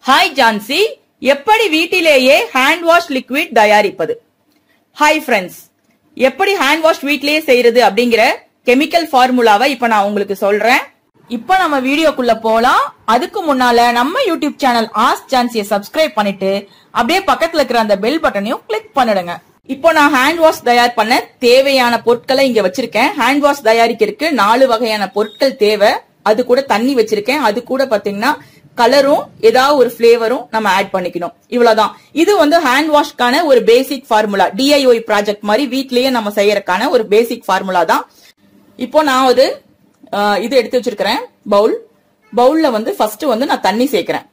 hi Jhansi எப்படி வீட்டிலேயே hand wash liquid தயாரிப்பது ஹாய் ஃப்ரெண்ட்ஸ் எப்படி ஹேண்ட் வாஷ் வீட்டிலேயே செய்யறது அப்படிங்கிற கெமிக்கல் ஃபார்முலாவை இப்ப நான் உங்களுக்கு சொல்றேன் இப்ப நம்ம வீடியோக்குள்ள போலாம் அதுக்கு முன்னால நம்ம யூடியூப் சேனல் ஆஸ் ஜான்சியை சப்ஸ்கிரைப் பண்ணிட்டு அப்படியே பக்கத்துல இருக்கிற அந்த பெல் பட்டனையும் கிளிக் பண்ணிடுங்க இப்போ நான் ஹேண்ட் வாஷ் தயார் பண்ண தேவையான பொருட்களை இங்க வச்சிருக்கேன் ஹேண்ட் வாஷ் தயாரிக்கிறதுக்கு நாலு வகையான பொருட்கள் தேவை அது கூட தண்ணி வச்சிருக்கேன் அது கூட பாத்தீங்கன்னா கலரும் ஏதாவது ஒரு பிளேவரும் நம்ம ஆட் பண்ணிக்கணும் இவ்வளவுதான் இது வந்து ஹேண்ட் வாஷ்க்கான ஒரு பேசிக் ஃபார்முலா டிஐஒய் ப்ராஜெக்ட் மாதிரி வீட்லயே நம்ம செய்யறதுக்கான ஒரு பேசிக் ஃபார்முலா தான் இப்போ நான் ஒரு அஹ், இது எடுத்து வச்சிருக்கிறேன் பவுல் பவுல்ல வந்து ஃபர்ஸ்ட் வந்து நான் தண்ணி சேர்க்கிறேன்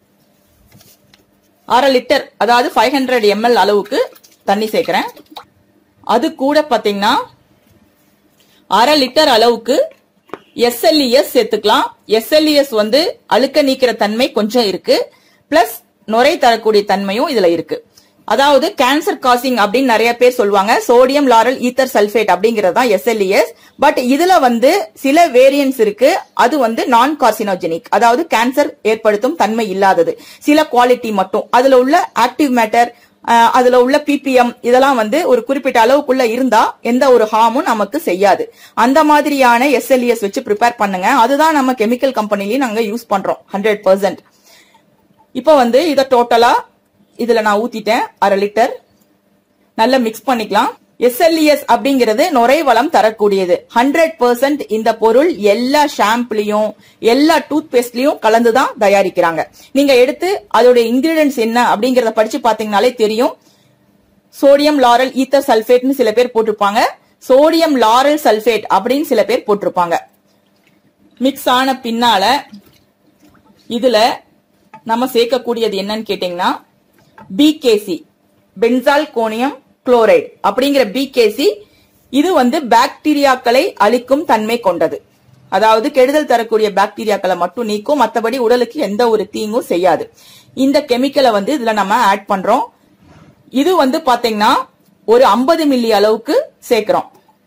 அரை லிட்டர் அதாவது ஃபைவ் ஹண்ட்ரட் எம்எல் அளவுக்கு தண்ணி சேர்க்கிறேன் அது கூட பாத்தீங்கன்னா அரை லிட்டர் அளவுக்கு எஸ்எல்இஎஸ் சேர்த்துக்கலாம் எஸ்எல்இஎஸ் வந்து அழுக்க நீக்கிற தன்மை கொஞ்சம் இருக்கு பிளஸ் நுரை தரக்கூடிய தன்மையும் இதுல இருக்கு அதாவது கேன்சர் காசிங் அப்படின்னு நிறைய பேர் சொல்லுவாங்க சோடியம் லாரல் ஈத்தர் சல்பேட் அப்படிங்கிறது தான் எஸ்எல்இஎஸ் பட் இதுல வந்து சில வேரியன்ஸ் இருக்கு அது வந்து நான் கார்சினோஜெனிக் அதாவது கேன்சர் ஏற்படுத்தும் தன்மை இல்லாதது சில குவாலிட்டி மட்டும் அதுல உள்ள ஆக்டிவ் மேட்டர் அஹ் அதுல உள்ள பிபிஎம் இதெல்லாம் வந்து ஒரு குறிப்பிட்ட அளவுக்குள்ள இருந்தா எந்த ஒரு ஹார்மும் நமக்கு செய்யாது அந்த மாதிரியான எஸ்எல்இஎஸ் வச்சு ப்ரிப்பேர் பண்ணுங்க அதுதான் நம்ம கெமிக்கல் கம்பெனிலயும் நாங்க யூஸ் பண்றோம் ஹண்ட்ரட் பர்சன்ட் இப்போ வந்து இத டோட்டலா இதுல நான் ஊத்திட்டேன் அரை லிட்டர் நல்லா மிக்ஸ் பண்ணிக்கலாம் எஸ்எல்இஎஸ் அப்படிங்கிறது நுரைவளம் தரக்கூடியது ஹண்ட்ரட் பர்சன்ட் இந்த பொருள் எல்லா ஷாம்புலயும் எல்லா டூத் பேஸ்ட்லயும் கலந்துதான் தயாரிக்கிறாங்க நீங்க எடுத்து அதோட இன்கிரீடியன்ஸ் என்ன அப்படிங்கறத படிச்சு பாத்தீங்கனாலே தெரியும் சோடியம் லாரல் ஈத்தர் சல்பேட்னு சில பேர் போட்டிருப்பாங்க சோடியம் லாரல் சல்பேட் அப்படின்னு சில பேர் போட்டிருப்பாங்க மிக்ஸ் ஆன பின்னால இதுல நம்ம சேர்க்கக்கூடியது என்னன்னு கேட்டீங்கன்னா பிகேசி பென்சால் கோனியம் குளோரைடு அப்படிங்கிற பிகேசி இது வந்து பாக்டீரியாக்களை அழிக்கும் தன்மை கொண்டது அதாவது கெடுதல் தரக்கூடிய பாக்டீரியாக்களை மட்டும் நீக்கும் மத்தபடி உடலுக்கு எந்த ஒரு தீங்கும் செய்யாது இந்த கெமிக்கலை வந்து இதுல நம்ம ஆட் பண்றோம் இது வந்து பாத்தீங்கன்னா ஒரு 50 மில்லி அளவுக்கு சேர்க்கிறோம்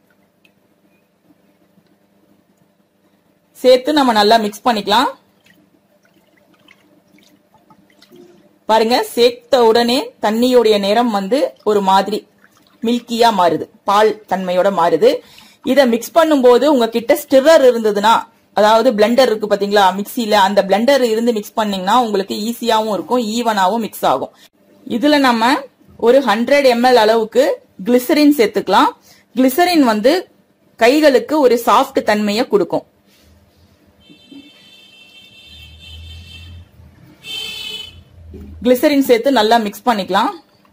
சேர்த்து நம்ம நல்லா மிக்ஸ் பண்ணிக்கலாம் பாருங்க சேர்த்த உடனே தண்ணியோடைய நிறம் வந்து ஒரு மாதிரி மில்கியா மாறுது பால் தன்மையோட மாறுது இத மிக்ஸ் பண்ணும்போது உங்ககிட்ட ஸ்டிரர் இருந்ததுன்னா அதாவது பிளெண்டர் இருக்கு பாத்தீங்களா மிக்ஸில அந்த பிளெண்டர் இருந்து மிக்ஸ் பண்ணீங்கன்னா உங்களுக்கு ஈஸியாவும் இருக்கும் ஈவனாவும் மிக்ஸ் ஆகும் இதுல நம்ம ஒரு ஹண்ட்ரட் எம்எல் அளவுக்கு கிளிசரின் சேர்த்துக்கலாம் கிளிசரின் வந்து கைகளுக்கு ஒரு சாஃப்ட் தன்மையை கொடுக்கும் கிளிசரின் சேர்த்து நல்லா மிக்ஸ் பண்ணிக்கலாம்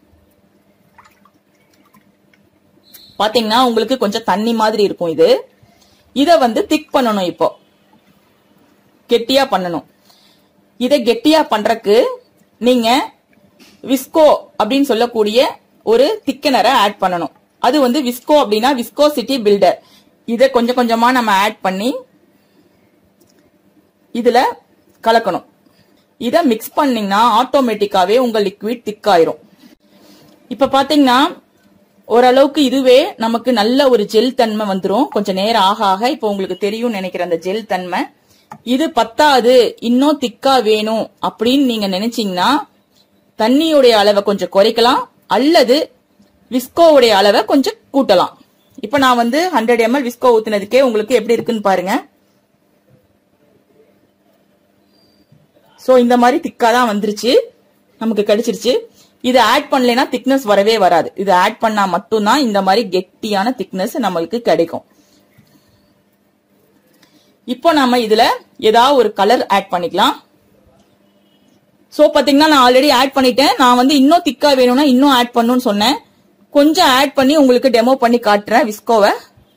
பாத்தீங்கன்னா உங்களுக்கு கொஞ்சம் தண்ணி மாதிரி இருக்கும் இது இத வந்து திக் பண்ணணும் இப்போ கெட்டியா பண்ணணும் இத கெட்டியா பண்றதுக்கு நீங்க விஸ்கோ அப்படின்னு சொல்லக்கூடிய ஒரு திக்கனரை ஆட் பண்ணணும் அது வந்து விஸ்கோ அப்படின்னா விஸ்கோசிட்டி பில்டர் இத கொஞ்சம் கொஞ்சமா நம்ம ஆட் பண்ணி இதுல கலக்கணும் இத மிக்ஸ் பண்ணீங்கன்னா ஆட்டோமேட்டிக்காவே உங்க லிக்விட் திக் ஆயிரும் இப்ப பாத்தீங்கன்னா ஓரளவுக்கு இதுவே நமக்கு நல்ல ஒரு ஜெல் தன்மை வந்துரும் கொஞ்சம் நேரம் ஆக ஆக இப்ப உங்களுக்கு தெரியும் நினைக்கிற அந்த ஜெல் தன்மை இது பத்தாது இன்னும் திக்கா வேணும் அப்படின்னு நீங்க நினைச்சீங்கன்னா தண்ணியுடைய அளவை கொஞ்சம் குறைக்கலாம் அல்லது விஸ்கோவுடைய அளவை கொஞ்சம் கூட்டலாம் இப்ப நான் வந்து ஹண்ட்ரட் எம்எல் விஸ்கோ ஊத்துனதுக்கே உங்களுக்கு எப்படி இருக்குன்னு பாருங்க சோ இந்த மாதிரி திக்கா தான் வந்துருச்சு நமக்கு கிடைச்சிருச்சு இது ஆட் பண்ணலைன்னா திக்னஸ் வரவே வராது இது ஆட் பண்ணா மட்டும்தான் இந்த மாதிரி கெட்டியான திக்னஸ் நம்மளுக்கு கிடைக்கும் இப்போ நாம இதுல ஏதாவது ஒரு கலர் ஆட் பண்ணிக்கலாம் சோ பாத்தீங்கன்னா நான் ஆல்ரெடி ஆட் பண்ணிட்டேன் நான் வந்து இன்னும் திக்கா வேணும்னா இன்னும் ஆட் பண்ணுன்னு சொன்னேன் கொஞ்சம் ஆட் பண்ணி உங்களுக்கு டெமோ பண்ணி காட்டுறேன் விஸ்கோவை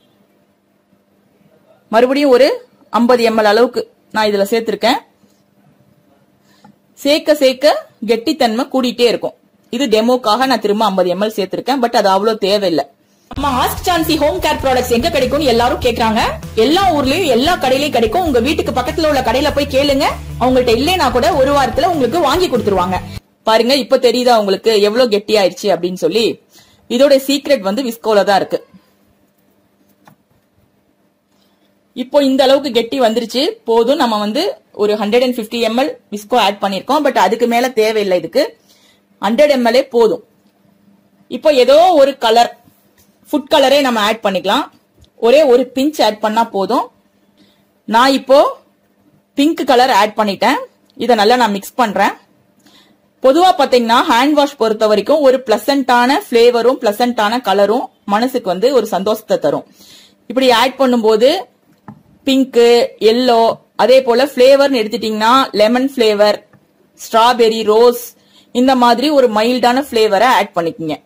மறுபடியும் ஒரு 50 எம்எல் அளவுக்கு நான் இதுல சேர்த்திருக்கேன் சேர்க்க சேர்க்க கெட்டித்தன்மை கூடிட்டே இருக்கும் இது டெமோக்காக நான் திரும்ப 50 எம்எல் சேர்த்திருக்கேன் பட் அது அவ்வளவு தேவையில்லை நம்ம ask Jhansi home care products எங்க கிடைக்கும்னு எல்லாரும் கேக்குறாங்க எல்லா ஊர்லயும் எல்லா கடையிலயும் கிடைக்கும் உங்க வீட்டுக்கு பக்கத்துல உள்ள கடையில போய் கேளுங்க அவங்கள்ட்ட இல்லைனா கூட ஒரு வாரத்துல உங்களுக்கு வாங்கி கொடுத்துருவாங்க பாருங்க இப்ப தெரியுதா உங்களுக்கு எவ்வளவு கெட்டியாயிருச்சு அப்படின்னு சொல்லி இதோட சீக்ரெட் வந்து விஸ்கோல தான் இருக்கு இப்போ இந்த அளவுக்கு கெட்டி வந்துருச்சு போதும் நம்ம வந்து ஒரு ஹண்ட்ரட் அண்ட் பிப்டி எம்எல் விஸ்கோ ஆட் பண்ணிருக்கோம் பட் அதுக்கு மேல தேவையில்லை இதுக்கு ஹண்ட்ரட் எம்எல்ஏ போதும் இப்போ ஏதோ ஒரு கலர் ஃபுட் கலரே நம்ம ஆட் பண்ணிக்கலாம் ஒரே ஒரு பிஞ்ச் ஆட் பண்ணா போதும் நான் இப்போ பிங்க் கலர் ஆட் பண்ணிட்டேன் இதை நல்லா நான் மிக்ஸ் பண்றேன் பொதுவா பாத்தீங்கன்னா ஹேண்ட் வாஷ் பொறுத்த வரைக்கும் ஒரு பிளசண்டான பிளேவரும் பிளசண்டான கலரும் மனசுக்கு வந்து ஒரு சந்தோஷத்தை தரும் இப்படி ஆட் பண்ணும்போது பிங்க்கு எல்லோ அதே போல பிளேவர்னு எடுத்துட்டீங்கன்னா லெமன் பிளேவர் ஸ்ட்ராபெரி ரோஸ் இந்த மாதிரி ஒரு மைல்டான பிளேவரை ஆட் பண்ணிக்கங்க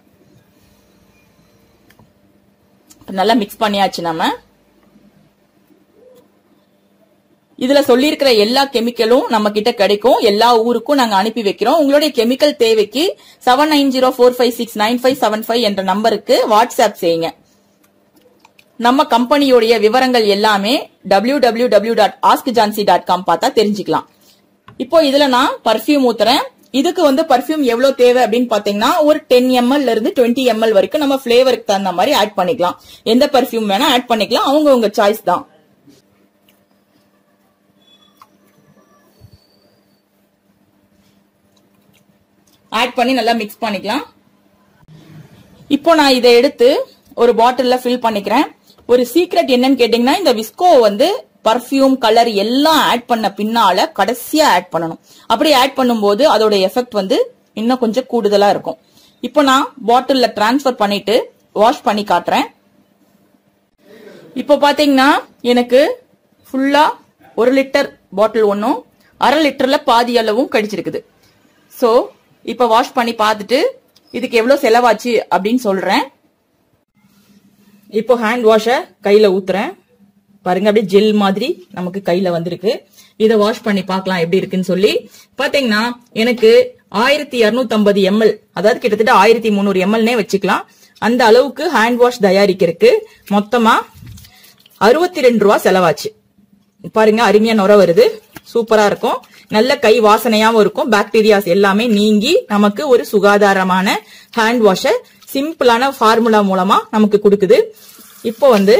நல்லா மிக்ஸ் பண்ணியாச்சு நம்ம இதுல சொல்லியிருக்கிற எல்லா கெமிக்கலும் நம்ம கிட்ட கிடைக்கும் எல்லா ஊருக்கும் நாங்க அனுப்பி வைக்கிறோம் உங்களுடைய கெமிக்கல் தேவைக்கு seven nine zero four five six nine five seven five என்ற நம்பருக்கு வாட்ஸ்அப் செய்யுங்க நம்ம கம்பெனியோடைய விவரங்கள் எல்லாமே W W W dot ask Jhansi dot com பார்த்தா தெரிஞ்சுக்கலாம் இப்போ இதுல நான் பர்ஃபியூம் ஊத்துறேன் இதுக்கு வந்து பர்ஃபியூம் எவ்வளவு தேவை அப்படின்னு பாத்தீங்கன்னா ஒரு டென் எம்எல் இருந்து டுவெண்ட்டி எம்எல் வரைக்கும் நம்ம பிளேவருக்கு தகுந்த மாதிரி ஆட் பண்ணிக்கலாம் எந்த பர்ஃபியூம் வேணா ஆட் பண்ணிக்கலாம் அவங்க உங்க சாய்ஸ் தான் ஆட் பண்ணி நல்லா மிக்ஸ் பண்ணிக்கலாம் இப்போ நான் இதை எடுத்து ஒரு பாட்டில்ல ஃபில் பண்ணிக்கிறேன் ஒரு சீக்ரெட் என்னன்னு கேட்டீங்கன்னா இந்த விஸ்கோ வந்து பர்ஃபியூம் கலர் எல்லாம் ஆட் பண்ண பின்னால கடைசியா ஆட் பண்ணணும் அப்படி ஆட் பண்ணும்போது அதோட எஃபெக்ட் வந்து இன்னும் கொஞ்சம் கூடுதலா இருக்கும் இப்போ நான் பாட்டில்ல டிரான்ஸ்ஃபர் பண்ணிட்டு வாஷ் பண்ணி காட்டுறேன் இப்போ பாத்தீங்கன்னா எனக்கு ஃபுல்லா ஒரு லிட்டர் பாட்டில் ஒன்றும் அரை லிட்டர்ல பாதி அளவும் கடிச்சிருக்குது ஸோ இப்போ வாஷ் பண்ணி பார்த்துட்டு இதுக்கு எவ்வளவு செலவாச்சு அப்படின்னு சொல்றேன் இப்போ ஹேண்ட் வாஷ கையில ஊத்துறேன் பாருங்க அப்படியே ஜெல் மாதிரி நமக்கு கையில வந்திருக்கு இதை வாஷ் பண்ணி பார்க்கலாம் எப்படி இருக்குன்னு சொல்லி பாத்தீங்கன்னா எனக்கு ஆயிரத்தி இருநூத்தி ஐம்பது எம்எல் அதாவது கிட்டத்தட்ட ஆயிரத்தி முந்நூறு எம்எல்னே வச்சுக்கலாம் அந்த அளவுக்கு ஹேண்ட் வாஷ் தயாரிக்கிறதுக்கு மொத்தமா அறுபத்தி ரெண்டு ரூபா செலவாச்சு பாருங்க அருமையா நுர வருது சூப்பரா இருக்கும் நல்ல கை வாசனையாவும் இருக்கும் பாக்டீரியாஸ் எல்லாமே நீங்கி நமக்கு ஒரு சுகாதாரமான ஹேண்ட் வாஷ சிம்பிளான ஃபார்முலா மூலமா நமக்கு கொடுக்குது இப்போ வந்து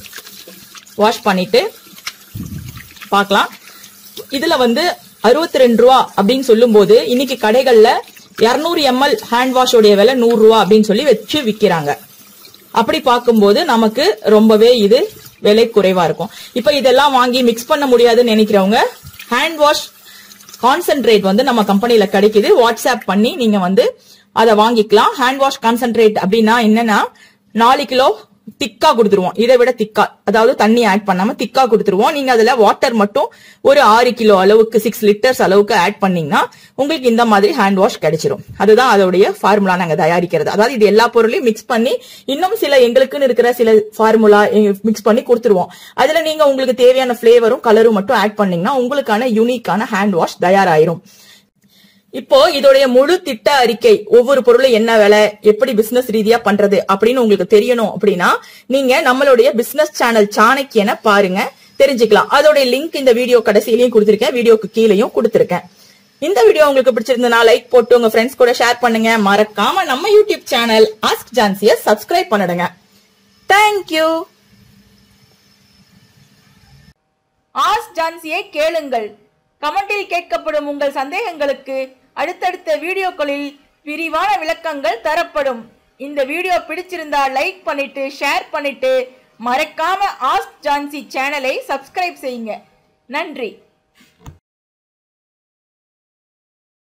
வாஷ் பண்ணிட்டு பார்க்கலாம் இதுல வந்து அறுபத்தி ரெண்டு ரூபா அப்படின்னு சொல்லும்போது இன்னைக்கு கடைகள்ல 200 எம்எல் ஹேண்ட் வாஷோடைய விலை நூறு ரூபா அப்படின்னு சொல்லி வச்சு விக்கிறாங்க அப்படி பார்க்கும்போது நமக்கு ரொம்பவே இது விலை குறைவா இருக்கும் இப்ப இதெல்லாம் வாங்கி மிக்ஸ் பண்ண முடியாதுன்னு நினைக்கிறவங்க ஹேண்ட் வாஷ் கான்சென்ட்ரேட் வந்து நம்ம கம்பெனில கிடைக்குது வாட்ஸ்அப் பண்ணி நீங்க வந்து அதை வாங்கிக்கலாம் ஹேண்ட் வாஷ் கான்சென்ட்ரேட் அப்படின்னா என்னன்னா நாலு கிலோ திக்கா கொடுத்துருவோம் இதை விட திக்கா அதாவது தண்ணி ஆட் பண்ணாம திக்கா கொடுத்துருவோம் நீங்க அதுல வாட்டர் மட்டும் ஒரு ஆறு கிலோ அளவுக்கு சிக்ஸ் லிட்டர்ஸ் அளவுக்கு ஆட் பண்ணீங்கன்னா உங்களுக்கு இந்த மாதிரி ஹேண்ட் வாஷ் கிடைச்சிரும் அதுதான் அதோடைய ஃபார்முலா நாங்க தயாரிக்கிறது அதாவது இது எல்லா பொருளையும் மிக்ஸ் பண்ணி இன்னும் சில எங்களுக்குன்னு இருக்கிற சில ஃபார்முலா மிக்ஸ் பண்ணி கொடுத்துருவோம் அதுல நீங்க உங்களுக்கு தேவையான பிளேவரும் கலரும் மட்டும் ஆட் பண்ணீங்கன்னா உங்களுக்கான யூனிக்கான ஹேண்ட் வாஷ் தயாராயிரும் இப்போ இதோடைய முழு திட்ட அறிக்கை ஒவ்வொரு பொருளும் என்ன விலை எப்படி பிசினஸ் ரீதியா பண்றது அப்படின்னு உங்களுக்கு தெரியணும் அப்படின்னா நீங்க நம்மளுடைய பிசினஸ் சேனல் சாணக்கியனை பாருங்க தெரிஞ்சுக்கலாம் அதோடைய லிங்க் இந்த வீடியோ கடைசியிலையும் கொடுத்திருக்கேன் வீடியோக்கு கீழேயும் கொடுத்திருக்கேன் இந்த வீடியோ உங்களுக்கு பிடிச்சிருந்தனா லைக் போட்டு உங்க ஃப்ரெண்ட்ஸ் கூட ஷேர் பண்ணுங்க மறக்காம நம்ம யூடியூப் சேனல் ஆஸ்க் ஜான்சிய சப்ஸ்கிரைப் பண்ணிடுங்க தேங்க்யூ ஆஸ் ஜான்சியை கேளுங்கள் கமெண்டில் கேட்கப்படும் உங்கள் சந்தேகங்களுக்கு அடுத்தடுத்த வீடியோக்களில் விரிவான விளக்கங்கள் தரப்படும் இந்த வீடியோ பிடிச்சிருந்தா லைக் பண்ணிட்டு ஷேர் பண்ணிட்டு மறக்காம ஆஸ்க் ஜான்சி சேனலை சப்ஸ்கிரைப் செய்யுங்க நன்றி